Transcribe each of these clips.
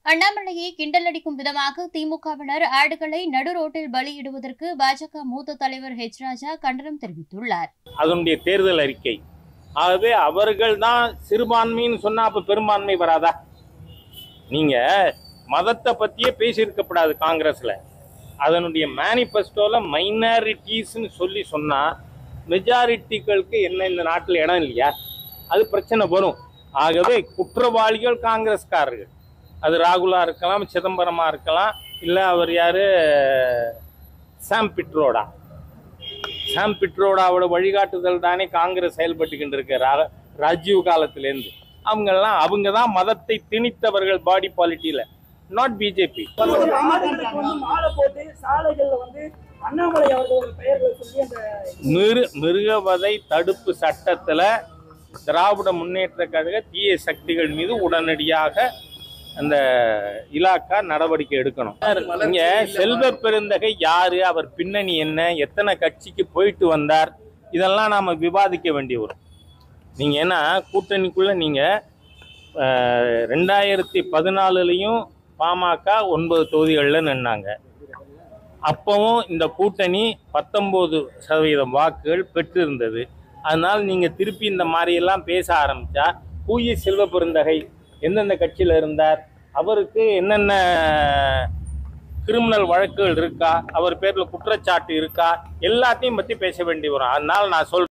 அண்ணாமலையை கிண்டலடிக்கும் விதமாக திமுகவினர் ஆடுகளை நடு ரோட்டில் பலியிடுவதற்கு பாஜக மூத்த தலைவர் ஹெச் ராஜா கண்டனம் தெரிவித்துள்ளார் அதனுடைய தேர்தல் அறிக்கை ஆகவே அவர்கள் தான் சிறுபான்மைன்னு சொன்னா அப்ப பெரும்பான்மை வராதா நீங்க மதத்தை பத்தியே பேசியிருக்கப்படாது காங்கிரஸ்ல அதனுடைய மேனிஃபெஸ்டோல மைனாரிட்டிஸ்னு சொல்லி சொன்னா மெஜாரிட்டிகளுக்கு என்ன இந்த நாட்டில் இடம் இல்லையா அது பிரச்சனை வரும் ஆகவே குற்றவாளிகள் காங்கிரஸ்காரர்கள் அது ராகுலா இருக்கலாம் சிதம்பரமா இருக்கலாம் இல்லை அவர் யாரு சாம் பிட்ரோடா சாம் பிட்ரோடாவோட வழிகாட்டுதல் தானே காங்கிரஸ் செயல்பட்டுக்கிட்டு இருக்கு ரா- ராஜீவ் காலத்திலேருந்து அவங்கெல்லாம் அவங்க தான் மதத்தை திணித்தவர்கள் பாடி பாலிட்டியில நாட் பிஜேபி பாமகன்றது வந்து மாலை போட்டு சாலைகள்ல வந்து அண்ணாமலை அவர்களோட பெயர்களை சொல்லி அந்த மிரு மிருகவதை தடுப்பு சட்டத்துல திராவிட முன்னேற்ற கழக தீய சக்திகள் மீது உடனடியாக அந்த இலாக்கா நடவடிக்கை எடுக்கணும் இங்க செல்வ பெருந்தகை யாரு அவர் பின்னணி என்ன எத்தனை கட்சிக்கு போயிட்டு வந்தார் இதெல்லாம் நாம விவாதிக்க வேண்டி வரும் நீங்க ஏன்னா கூட்டணிக்குள்ள நீங்க அஹ், ரெண்டாயிரத்தி பதினாலுலயும் பாமக ஒன்பது தொகுதிகளில் நின்னாங்க அப்பவும் இந்த கூட்டணி பத்தொன்பது சதவீதம் வாக்குகள் பெற்றிருந்தது அதனால் நீங்க திருப்பி இந்த மாதிரி எல்லாம் பேச ஆரம்பிச்சா பூய செல்வ பெருந்தகை எந்தெந்த கட்சியில இருந்தார் அவருக்கு என்னென்ன கிரிமினல் வழக்குகள் இருக்கா அவர் பேர்ல குற்றச்சாட்டு இருக்கா எல்லாத்தையும் பத்தி பேச வேண்டி வரும் அதனால நான் சொல்றேன்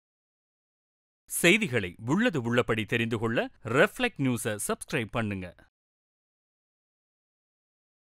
செய்திகளை உள்ளது உள்ளபடி தெரிந்து கொள்ள ரெஃப்ளெக்ட் நியூஸை சப்ஸ்கிரைப் பண்ணுங்க